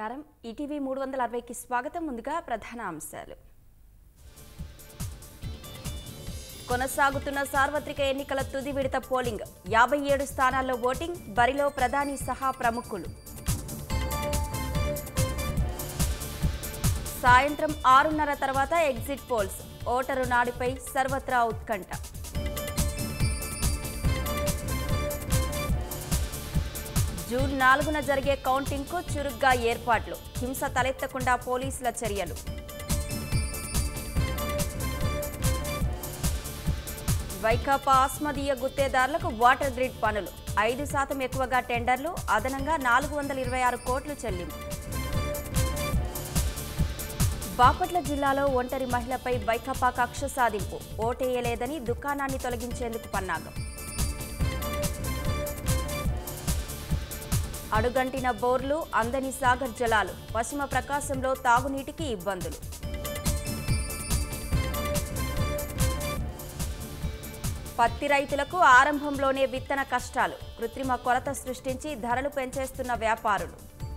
నమస్కారం ఈటీవీ మూడు వందల అరవైకి స్వాగతం ముందుగా ప్రధాన అంశాలు కొనసాగుతున్న సార్వత్రిక ఎన్నికల తుది విడత పోలింగ్ యాభై ఏడు స్థానాల్లో ఓటింగ్ బరిలో ప్రధాని సహా ప్రముఖులు సాయంత్రం ఆరున్నర తర్వాత ఎగ్జిట్ పోల్స్ ఓటరు నాడుపై సర్వత్రా ఉత్కంఠ జూన్ నాలుగున జరిగే కౌంటింగ్కు చురుగ్గా ఏర్పాట్లు హింస తలెత్తకుండా పోలీసుల చర్యలు వైకాపా ఆస్మదీయ గుత్తేదారులకు వాటర్ గ్రిడ్ పనులు ఐదు శాతం ఎక్కువగా టెండర్లు అదనంగా నాలుగు వందల ఇరవై ఆరు కోట్లు చెల్లింపు బాపట్ల జిల్లాలో ఒంటరి మహిళపై వైకాపా కక్ష సాధింపు ఓటేయలేదని దుకాణాన్ని తొలగించేందుకు పన్నాగం అడుగంటిన బోర్లు అందని సాగర్ జలాలు పశ్చిమ ప్రకాశంలో తాగునీటికి ఇబ్బందులు పత్తి రైతులకు ఆరంభంలోనే విత్తన కష్టాలు కృత్రిమ కొరత సృష్టించి ధరలు పెంచేస్తున్న వ్యాపారులు